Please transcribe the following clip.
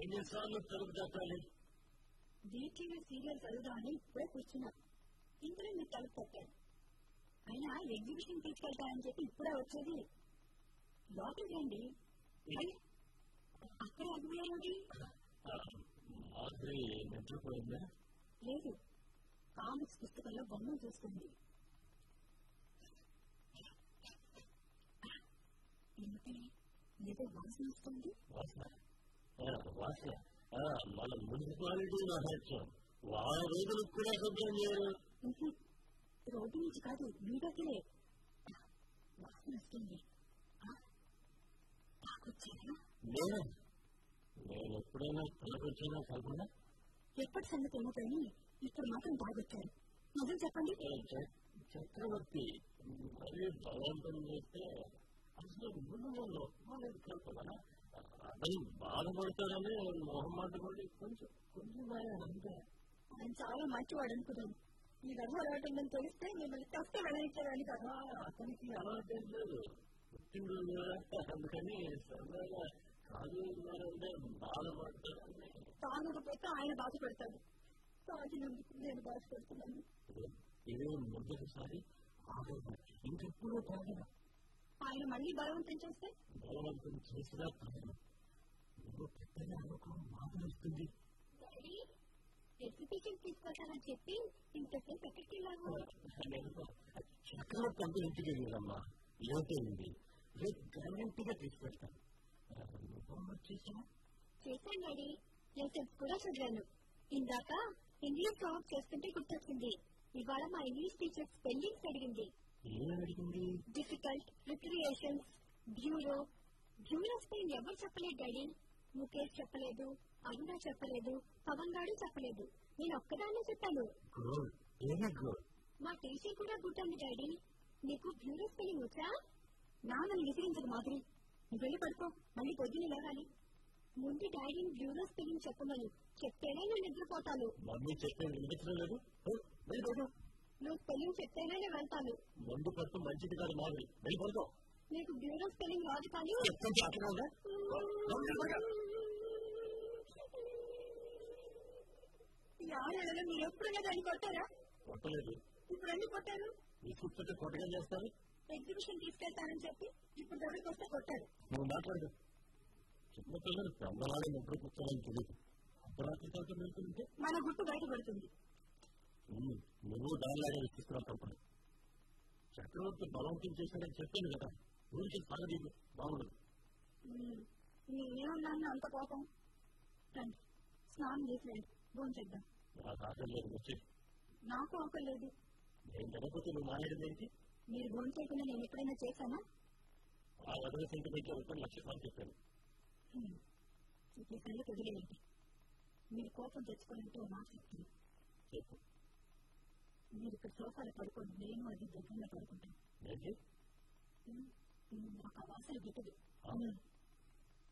ఎన్నిసార్లు తలుపు తట్టాలి VTV serial చదువుదామని ఇప్పుడే కూర్చున్నా ఇందులో మీరు తలుపు తట్టారు అయినా ఎగ్జిబిషన్ తీసుకెళ్తానని చెప్పి ఇప్పుడే వచ్చేది లోపలికి రండి అయ్, అక్కడ అగ్గుయేమిటి మాధురి నిద్రపోయిందా లేదు కామిక్స్ పుస్తకంలో బొమ్మలు చూస్తుంది ఏమిటి ఏదో వాసన వస్తుంది వాసన ఆ, వాసన ఆ, మన మున్సిపాలిటీ మహత్యం వారం రోజులకు కూడా శుభ్రం చేయరు ఉహు, రోడ్డు నుంచి కాదు మీ దగ్గరే వాసన వస్తుంది ఆ, తాకొచ్చారా నేను నేను ఎప్పుడైనా తలకొచ్చినా కల్పన ఎప్పటి సంగతి ఏమో కానీ ఇప్పుడు మాత్రం తాగొచ్చారు నిజం చెప్పండి ఏ, చ- చక్రవర్తి మరీ బలవంతం చేస్తే అసలు ముందు ముందు ఒప్పుకోలేదు కల్పన అతను బాధపడతాడని మొహమాట పడి కొంచెం కొంచెం భయం అంతే ఆయన చాలా మంచివాడు అనుకున్నాను ఈ గర్భ అలవాటుందని తెలిస్తే మిమ్మల్ని తప్ప వెళ్ళనిచ్చేదాన్ని కదా అతనికి అలవాటేం లేదు పుట్టినరోజు కదా, అందుకని సరదాగా కాదు అంటే బాధపడతాడని తాగకపోతే ఆయన బాధపడతాడు తాగినందుకు నేను బాధపడుతున్నాను ఇదే మొదటిసారి ఆగదు ఇంకెప్పుడు తాగదు ఆయన మళ్ళీ బలవంతం చేస్తే బలవంతం చేసినా తాగదు నువ్వు పెద్దగా అనుకో మాట్లాడుతుంది ఎగ్జిబిషన్ తీసుకొస్తానని చెప్పి ఇంతసేపు ఎక్కడికి వెళ్ళాము చక్రవర్తి అంతా ఇంటికి వెళ్ళామ్మా లేటైంది రేపు గ్యారంటీగా తీసుకెళ్తాను హోంవర్క్ చేసావా చేశాను డాడీ లెసన్స్ కూడా చదివాను ఇందాక ఇంగ్లీష్ హోంవర్క్ చేస్తుంటే గుర్తొచ్చింది ఇవాళ మా ఇంగ్లీష్ టీచర్ స్పెల్లింగ్స్ అడిగింది ఏం అడిగింది difficult recreations bureau bureau Spain ఎవరు చెప్పలేదు డాడీ ముఖేష్ చెప్పలేదు అరుణ చెప్పలేదు పవన్ గారు చెప్పలేదు నేను ఒక్కదాన్నే చెప్పాను గుడ్ వెరీ గుడ్ మా టీచర్ కూడా గుర్తుంది డాడీ నీకు బ్యూరో స్పెల్లింగ్ వచ్చా నాన్నని విసిరించదు మాదిరి నువ్వు వెళ్ళి పడుకో మళ్ళీ పొద్దున్న లేవాలి ముందు డాడీని బ్యూరో స్పెల్లింగ్ చెప్పమని చెప్తేనే నేను నిద్రపోతాను మమ్మీ చెప్పేది వినిపించడం లేదు ఓ, వెళ్ళి పడుకో. నువ్వు స్పెల్లింగ్ చెప్తేనే నేను వెళ్తాను మందు పట్టు మంచిది కాదు మాది వెళ్ళి పడుకో నీకు బ్యూరో స్పెల్లింగ్ రాదు కానీ చెప్తుంటే అక్కడ ఉందా? ఈ ఆరేళ్లలో మీరు ఎప్పుడైనా దాన్ని కొట్టారా కొట్టలేదు ఇప్పుడు అన్ని కొట్టారు విసుకుంటే కొట్టగా చేస్తాను ఎగ్జిబిషన్ తీసుకెళ్తానని చెప్పి ఇప్పుడు దగ్గరికి వస్తే కొట్టారు నువ్వు మాట్లాడదు చిన్నపిల్లలు పెద్దవాళ్ళు నిద్ర కూర్చోవాలని తెలియదు అర్ధరాత్రి తర్వాత వెళ్తుంటే మన గుట్టు బయటపడుతుంది నువ్వు దానిలాగా విసిస్తున్నావు తప్పదు చక్రవర్తి బలవంతం చేశాడని చెప్పాను కదా ఊరికి సాగదీదు బాగుండదు ఉమ్, నేనేమన్నాను అంత కోపం రండి స్నానం చేసి భోజనం చేద్దాం నాకు ఆకలి లేదు వచ్చి నాకు ఆకలి లేదు నేను తినకపోతే నువ్వు మానేయడం ఏంటి మీరు భోజనం చేయకుండా నేను ఎప్పుడైనా చేశానా ఆ వదల సంఖ్య పెట్టి రూపాయలు లక్ష సార్లు చెప్పాను ఉమ్, ఇప్పుడు కళ్ళు కుదిలేయండి మీరు కోపం తెచ్చుకోవాలంటే ఓ మాట చెప్తాను చెప్పు మీరు ఇక్కడ సోఫాలో పడుకోండి నేను అది దగ్గరలో పడుకుంటాను ఏంటి ఉమ్, ఉమ్, నాకు ఆ వాసన గిట్టదు అవును. ఉమ్,